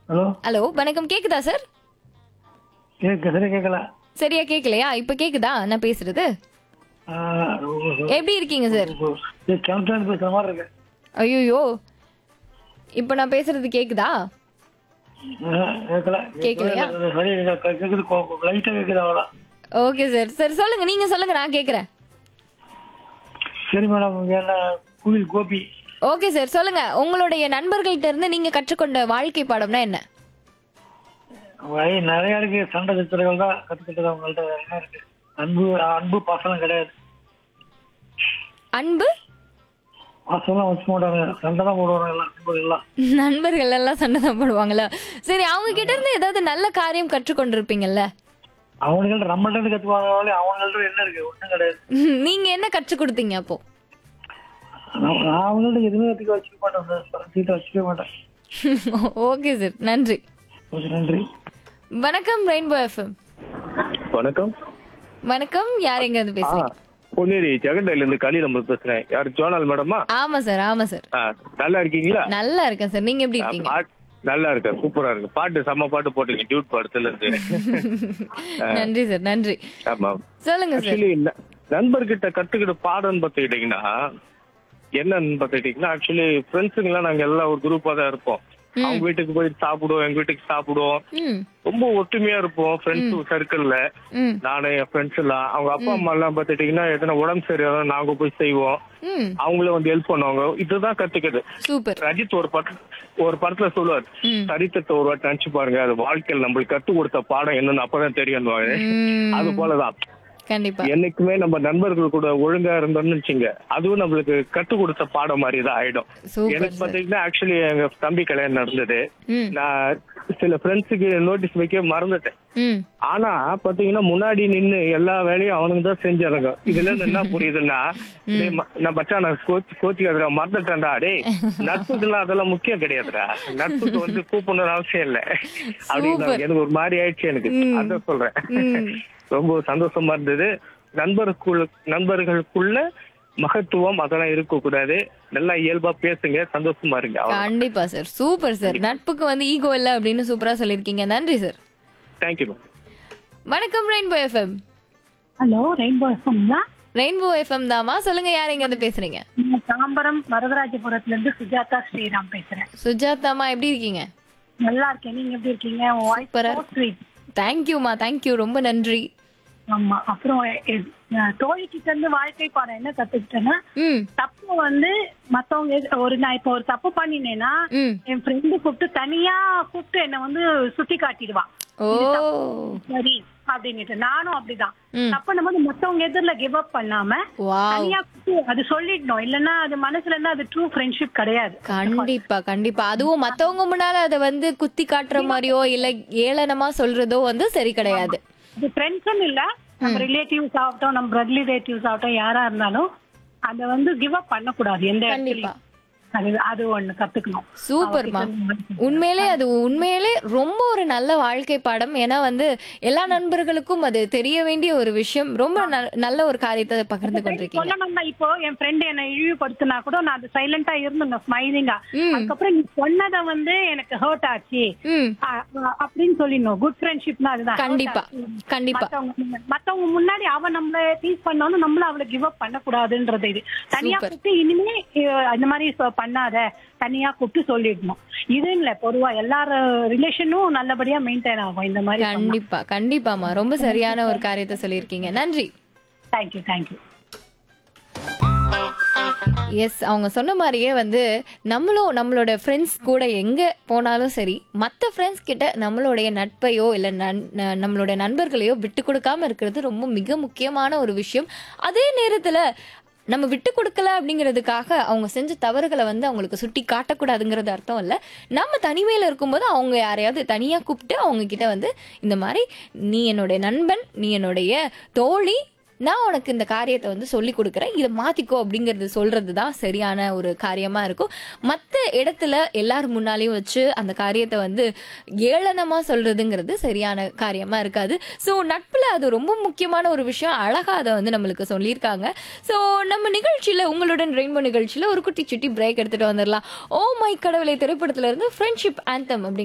Hello hello வணக்கம் கேக்குதா sir கேட்க சரி கேட்கல சரியா கேக்கலையா இப்ப கேக்குதா நான் பேசுறது எப்படி இருக்கீங்க சார் கிளம்பிட்டு பேசுற மாதிரி இருக்கு ஐயோ இப்ப நான் பேசுறது கேக்குதா ஆ, கேட்கல கேட்கலையா? சரி கேட்குது லைட்டா கேட்குது அவ்வளோ ஓகே சார் சரி சொல்லுங்க நீங்க சொல்லுங்க நான் கேக்குறேன் சரி மேடம் இங்க என்ன குயில் கோபி ஓகே சார் சொல்லுங்க உங்களுடைய நண்பர்கள்ட்ட இருந்து நீங்க கற்றுக்கொண்ட வாழ்க்கை பாடம்னா என்ன வழி நிறைய இருக்கு சண்டை சித்திரங்கள் தான் கத்துக்கிட்டது அவங்கள்ட்ட வேற என்ன இருக்கு அன்பு அன்பு பாசனம் கிடையாது அன்பு பாசம்லாம் வச்சு மாட்டாங்க சண்டை தான் போடுவாங்க எல்லாம் நண்பர்கள் எல்லாம் நண்பர்கள் எல்லாம் சண்டை தான் போடுவாங்களா சரி அவங்க கிட்ட இருந்து ஏதாவது நல்ல காரியம் கற்றுக்கொண்டிருப்பீங்கல்ல அவனுங்கள்ட்ட நம்மள்ட்ட இருந்து கத்துவாங்க அவங்கள்ட்ட என்ன இருக்கு ஒண்ணும் கிடையாது நீங்க என்ன கற்றுக் கொடுத்தீங்க அப்போ நான் நான் அவங்கள்ட்ட எதுவுமே கத்துக்க வச்சுக்க மாட்டேன் சீட்டை வச்சுக்க மாட்டேன் ஓகே சார் நன்றி ஓகே நன்றி வணக்கம் ரெயின்போ எஃப்எம் வணக்கம் வணக்கம் யார் எங்க இருந்து பேசுறீங்க பொன்னேரி ஜெகண்டையில இருந்து கலி நம்ம பேசுறேன் யார் ஜோனால் மேடமா ஆமா சார் ஆமா சார் ஆ, நல்லா இருக்கீங்களா நல்லா இருக்கேன் சார் நீங்க எப்படி இருக்கீங்க பாட்- நல்லா இருக்கேன் சூப்பரா இருக்கு பாட்டு செம்ம பாட்டு போட்டீங்க டியூட் படத்துல இருந்து நன்றி சார் நன்றி ஆமா சொல்லுங்க சார் ஆக்சுவலி நண்பர்கிட்ட கத்துக்கிட்ட பாடம்னு பார்த்துக்கிட்டீங்கன்னா என்னன்னு பார்த்துக்கிட்டீங்கன்னா ஆக்சுவலி ஃப்ரெண்ட்ஸுங்கெல்லாம் நாங்க எல்லாம் ஒரு குரூப்பா தான் இருப்போம் அவங்க வீட்டுக்கு போய் சாப்பிடுவோம் எங்க வீட்டுக்கு சாப்பிடுவோம் ம் ரொம்ப ஒற்றுமையா இருப்போம் ஃப்ரெண்ட்ஸ் சர்க்கிள்ல ம் நானும் என் ஃப்ரெண்ட்ஸ் எல்லாம் அவங்க அப்பா அம்மா எல்லாம் பார்த்துட்டீங்கன்னா எதனா உடம்பு சரியாதான் நாங்க போய் செய்வோம் ம் அவங்களே வந்து ஹெல்ப் பண்ணுவாங்க இதுதான் கத்துக்குது சூப்பர் ரஜித் ஒரு படம் ஒரு படத்துல சொல்லுவார் ம். சரித்திரத்தை ஒரு வாட்டி நினைச்சு பாருங்க அது வாழ்க்கையில் நம்மளுக்கு கத்து கொடுத்த பாடம் என்னன்னு அப்பதான் தெரியும் ம், அது போலதான் கண்டிப்பா என்னைக்குமே நம்ம நண்பர்கள் கூட ஒழுங்கா இருந்தோம்னு வச்சுங்க அதுவும் நம்மளுக்கு கத்து கொடுத்த பாடம் மாதிரி தான் ஆயிடும் சூப்பர் எனக்கு சார் பாத்தீங்கன்னா ஆக்சுவலி எங்க தம்பி கல்யாணம் நடந்தது ம் நான் சில ஃப்ரெண்ட்ஸுக்கு நோட்டீஸ் வைக்க மறந்துட்டேன் ம் ஆனா பாத்தீங்கன்னா முன்னாடி நின்னு எல்லா வேலையும் அவனுங்க தான் செஞ்சானுங்க இதுல இருந்து என்ன புரியுதுன்னா டேய் ம- நான் பச்சா நான் கோச் கோச்சிக்காதுடா மறந்துட்டேன்டா டேய் நட்புக்குலாம் அதெல்லாம் முக்கியம் கிடையாதுடா நட்புக்கு வந்து கூப்பிடணும்னு அவசியம் இல்ல அப்படின்னு எனக்கு ஒரு மாதிரி ஆயிடுச்சு எனக்கு அதான் சொல்றேன் ம். ரொம்ப சந்தோஷமா இருந்தது நண்பருக்குள்ள நண்பர்களுக்குள்ள மகத்துவம் அதெல்லாம் இருக்க கூடாது நல்லா இயல்பா பேசுங்க சந்தோஷமா இருங்க கண்டிப்பா சார் சூப்பர் சார் நட்புக்கு வந்து ஈகோ இல்ல அப்படின்னு சூப்பரா சொல்லிருக்கீங்க நன்றி சார் தேங்க்யூ வணக்கம் ரெயின்போ எஃப்எம் ஹலோ ரெயின்போ எஃப்எம்ங்களா ரெயின்போ எஃப்எம் தாமா சொல்லுங்க யார் எங்க இருந்து பேசுறீங்க நான் தாம்பரம் வரதராஜபுரத்துல இருந்து சுஜாதா ஸ்ரீராம் பேசுறேன் சுஜாதாமா எப்படி இருக்கீங்க நல்லா இருக்கேன் நீங்க எப்படி இருக்கீங்க Super ஆ வாய்ஸ் ஸ்வீட் தேங்க்யூமா தேங்க்யூ ரொம்ப நன்றி ஆமா அப்புறம் எ- எ- தோழி கிட்ட இருந்து வாழ்க்கை பாடம் என்ன கத்துக்கிட்டேன்னா ம் தப்பு வந்து மத்தவங்க எது- ஒரு நான் இப்ப ஒரு தப்பு பண்ணினேன்னா ம் என் ஃப்ரெண்டு கூப்பிட்டு தனியா கூப்பிட்டு என்ன வந்து சுத்தி காட்டிடுவா ஓ சரி அப்படின்னுட்டு நானும் அப்படிதான் ம். தப்பு பண்ணும்போது மத்தவங்க எதிரில கிவ் அப் பண்ணாம வாவ் தனியா கூப்பிட்டு அது சொல்லிடணும் இல்லன்னா அது மனசுல இருந்தா அது ட்ரூ ஃப்ரெண்ட்ஷிப் கிடையாது கண்டிப்பா கண்டிப்பா அதுவும் மத்தவங்க முன்னால அத வந்து குத்தி காட்டுற மாதிரியோ இல்ல ஏளனமா சொல்றதோ வந்து சரி கிடையாது இது ஃப்ரெண்ட்ஸ்னு இல்ல நம்ம ரிலேட்டிவ்ஸ் ஆகட்டும் நம்ம பிளட் ரிலேட்டிவ்ஸ் ஆகட்டும் யாரா இருந்தாலும் அத வந்து கிவ் அப் பண்ணக்கூடாது எந்த கண்டிப்பா இடத்துலயும் அது அது ஒண்ணு கத்துக்கணும் சூப்பர்மா உண்மையிலே அது உண்மையிலே ரொம்ப ஒரு நல்ல வாழ்க்கை பாடம் ஏன்னா வந்து எல்லா நண்பர்களுக்கும் அது தெரிய வேண்டிய ஒரு விஷயம் ரொம்ப நல்- நல்ல ஒரு காரியத்தை பகிர்ந்து கொண்டிருக்கீங்க சொல்லணும்னா இப்போ என் ஃப்ரெண்ட் என்ன இழிவுபடுத்தினா கூட நான் அது சைலண்டா இருந்தேன் ஸ்மைலிங்கா ம். அதுக்கப்புறம் நீ சொன்னதை வந்து எனக்கு ஹர்ட் ஆச்சு ம் அ- அ- அப்படின்னு சொல்லிடணும் குட் ஃப்ரெண்ட்ஷிப்னா அதுதான் கண்டிப்பா hurt ஆச்சு. கண்டிப்பா மத்தவங்க மத்தவங்க முன்னாடி அவ நம்மள டீஸ் பண்ணாலும் நம்மள அவளை கிவ் அப் பண்ண கூடாதுன்றது இது தனியா Super. கூப்பிட்டு இனிமே அஹ், அந்த மாதிரி சொ- பண்ணாத தனியா கூப்பிட்டு சொல்லிடணும் இது இல்ல பொதுவா எல்லார ரிலேஷனும் நல்லபடியா மெயின்டைன் ஆகும் இந்த மாதிரி கண்டிப்பா கண்டிப்பாமா ரொம்ப சரியான ஒரு காரியத்தை சொல்லியிருக்கீங்க நன்றி தேங்க்யூ தேங்க்யூ எஸ் அவங்க சொன்ன மாதிரியே வந்து நம்மளும் நம்மளோட ஃப்ரெண்ட்ஸ் கூட எங்கே போனாலும் சரி மற்ற ஃப்ரெண்ட்ஸ் கிட்ட நம்மளுடைய நட்பையோ இல்லை நன் ந- நம்மளுடைய நண்பர்களையோ விட்டு கொடுக்காம இருக்கிறது ரொம்ப மிக முக்கியமான ஒரு விஷயம் அதே நேரத்தில் நம்ம விட்டு கொடுக்கல அப்படிங்கிறதுக்காக அவங்க செஞ்ச தவறுகளை வந்து அவங்களுக்கு சுட்டி காட்டக்கூடாதுங்கிறது அர்த்தம் இல்லை நம்ம தனிமையில் இருக்கும்போது அவங்க யாரையாவது தனியாக கூப்பிட்டு அவங்க கிட்ட வந்து இந்த மாதிரி நீ என்னுடைய நண்பன் நீ என்னுடைய தோழி நான் உனக்கு இந்த காரியத்தை வந்து சொல்லி கொடுக்குறேன் இதை மாத்திக்கோ அப்படிங்கிறது சொல்றது தான் சரியான ஒரு காரியமா இருக்கும் மற்ற இடத்துல எல்லார் முன்னாலையும் வச்சு அந்த காரியத்தை வந்து ஏளனமா சொல்றதுங்கிறது சரியான காரியமா இருக்காது ஸோ நட்புல அது ரொம்ப முக்கியமான ஒரு விஷயம் அழகா அதை வந்து நம்மளுக்கு சொல்லியிருக்காங்க ஸோ நம்ம நிகழ்ச்சியில உங்களுடன் ரெயின்போ நிகழ்ச்சியில ஒரு குட்டி சுட்டி பிரேக் எடுத்துட்டு வந்துடலாம் ஓ மை கடவுளை திரைப்படத்துல இருந்து ஃப்ரெண்ட்ஷிப் ஆந்தம் அப்படிங்கிற